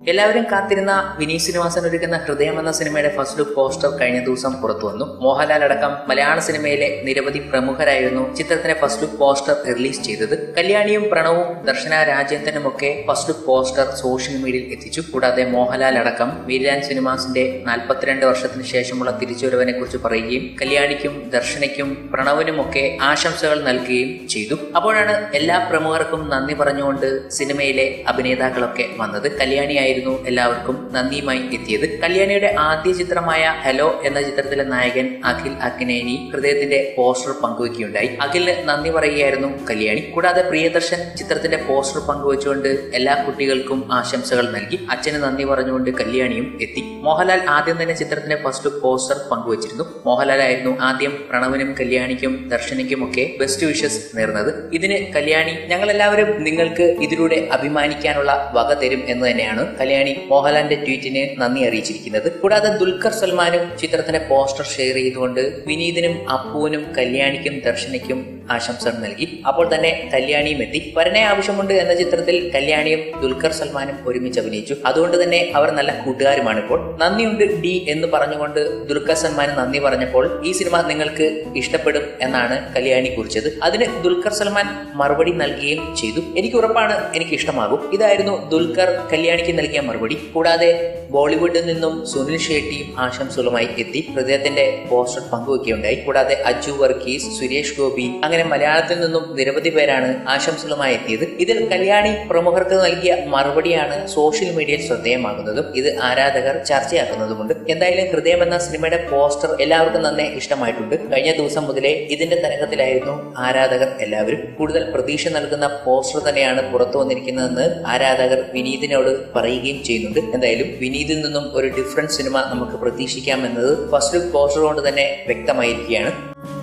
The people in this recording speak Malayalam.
എല്ലാവരും കാത്തിരുന്ന വിനീത് ശ്രീനിവാസൻ ഒരുക്കുന്ന ഹൃദയം എന്ന സിനിമയുടെ ഫസ്റ്റ് ലുക്ക് പോസ്റ്റർ കഴിഞ്ഞ ദിവസം പുറത്തു വന്നു മോഹൻലാൽ അടക്കം മലയാള സിനിമയിലെ നിരവധി പ്രമുഖരായിരുന്നു ചിത്രത്തിന്റെ ഫസ്റ്റ് ലുക്ക് പോസ്റ്റർ റിലീസ് ചെയ്തത് കല്യാണിയും പ്രണവും ദർശന രാജേന്ദ്രനും ഒക്കെ ഫസ്റ്റ് ലുക്ക് പോസ്റ്റർ സോഷ്യൽ മീഡിയയിൽ എത്തിച്ചു കൂടാതെ മോഹൻലാൽ അടക്കം വീരാൻ സിനിമാസിന്റെ നാൽപ്പത്തിരണ്ട് വർഷത്തിന് ശേഷമുള്ള തിരിച്ചുവരവിനെ കുറിച്ച് പറയുകയും കല്യാണിക്കും ദർശനയ്ക്കും പ്രണവിനുമൊക്കെ ആശംസകൾ നൽകുകയും ചെയ്തു അപ്പോഴാണ് എല്ലാ പ്രമുഖർക്കും നന്ദി പറഞ്ഞുകൊണ്ട് സിനിമയിലെ അഭിനേതാക്കളൊക്കെ വന്നത് കല്യാണിയായിരുന്നു എല്ലാവർക്കും നന്ദിയുമായി എത്തിയത് കല്യാണിയുടെ ആദ്യ ചിത്രമായ ഹലോ എന്ന ചിത്രത്തിലെ നായകൻ അഖിൽ അക്കിനേനി ഹൃദയത്തിന്റെ പോസ്റ്റർ പങ്കുവയ്ക്കുകയുണ്ടായി അഖിലിന് നന്ദി പറയുകയായിരുന്നു കല്യാണി കൂടാതെ പ്രിയദർശൻ ചിത്രത്തിന്റെ പോസ്റ്റർ പങ്കുവച്ചുകൊണ്ട് എല്ലാ കുട്ടികൾക്കും ആശംസകൾ നൽകി അച്ഛന് നന്ദി പറഞ്ഞുകൊണ്ട് കല്യാണിയും എത്തി മോഹൻലാൽ ആദ്യം തന്നെ ചിത്രത്തിന്റെ ഫസ്റ്റ് ലുക്ക് പോസ്റ്റർ പങ്കുവച്ചിരുന്നു മോഹൻലാൽ ആയിരുന്നു ആദ്യം പ്രണവിനും കല്യാണിക്കും ദർശനയ്ക്കും ഒക്കെ ബെസ്റ്റ് വിഷസ് നേർന്നത് ഇതിന് കല്യാണി ഞങ്ങൾ എല്ലാവരും നിങ്ങൾക്ക് ഇതിലൂടെ അഭിമാനിക്കാനുള്ള വക തരും എന്ന് തന്നെയാണ് കല്യാണി മോഹൻലാലിന്റെ ട്വീറ്റിന് നന്ദി അറിയിച്ചിരിക്കുന്നത് കൂടാതെ ദുൽഖർ സൽമാനും ചിത്രത്തിന്റെ പോസ്റ്റർ ഷെയർ ചെയ്തുകൊണ്ട് വിനീതിനും അപ്പുവിനും കല്യാണിക്കും ദർശനയ്ക്കും ആശംസകൾ നൽകി അപ്പോൾ തന്നെ കല്യാണിയും എത്തി വരനെ ആവശ്യമുണ്ട് എന്ന ചിത്രത്തിൽ കല്യാണിയും ദുൽഖർ സൽമാനും ഒരുമിച്ച് അഭിനയിച്ചു അതുകൊണ്ട് തന്നെ അവർ നല്ല കൂട്ടുകാരുമാണ് ഇപ്പോൾ നന്ദിയുണ്ട് ഡി എന്ന് പറഞ്ഞുകൊണ്ട് ദുൽഖർ സൽമാൻ നന്ദി പറഞ്ഞപ്പോൾ ഈ സിനിമ നിങ്ങൾക്ക് ഇഷ്ടപ്പെടും എന്നാണ് കല്യാണി കുറിച്ചത് അതിന് ദുൽഖർ സൽമാൻ മറുപടി നൽകുകയും ചെയ്തു എനിക്ക് ഉറപ്പാണ് എനിക്ക് ഇഷ്ടമാകും ഇതായിരുന്നു ദുൽഖർ കല്യാണിക്ക് നൽകിയ മറുപടി കൂടാതെ ബോളിവുഡിൽ നിന്നും സുനിൽ ഷെട്ടിയും ആശംസകളുമായി എത്തി ഹൃദയത്തിന്റെ പോസ്റ്റർ പങ്കുവെക്കുകയുണ്ടായി കൂടാതെ അജു വർഗീസ് സുരേഷ് ഗോപി അങ്ങനെ മലയാളത്തിൽ നിന്നും നിരവധി പേരാണ് ആശംസകളുമായി എത്തിയത് ഇതിൽ കല്യാണി പ്രമുഖർക്ക് നൽകിയ മറുപടിയാണ് സോഷ്യൽ മീഡിയയിൽ ശ്രദ്ധേയമാകുന്നതും ഇത് ആരാധകർ ചർച്ചയാക്കുന്നതുമുണ്ട് എന്തായാലും ഹൃദയം എന്ന സിനിമയുടെ പോസ്റ്റർ എല്ലാവർക്കും നന്നെ ഇഷ്ടമായിട്ടുണ്ട് കഴിഞ്ഞ ദിവസം മുതലേ ഇതിന്റെ തരംഗത്തിലായിരുന്നു ആരാധകർ എല്ലാവരും കൂടുതൽ പ്രതീക്ഷ നൽകുന്ന പോസ്റ്റർ തന്നെയാണ് പുറത്തു വന്നിരിക്കുന്നതെന്ന് ആരാധകർ വിനീതിനോട് പറയുകയും ചെയ്യുന്നുണ്ട് എന്തായാലും വിനീതിൽ നിന്നും ഒരു ഡിഫറൻറ്റ് സിനിമ നമുക്ക് പ്രതീക്ഷിക്കാമെന്നത് ഫസ്റ്റ് ലുക്ക് പോസ്റ്റർ കൊണ്ട് തന്നെ വ്യക്തമായിരിക്കുകയാണ്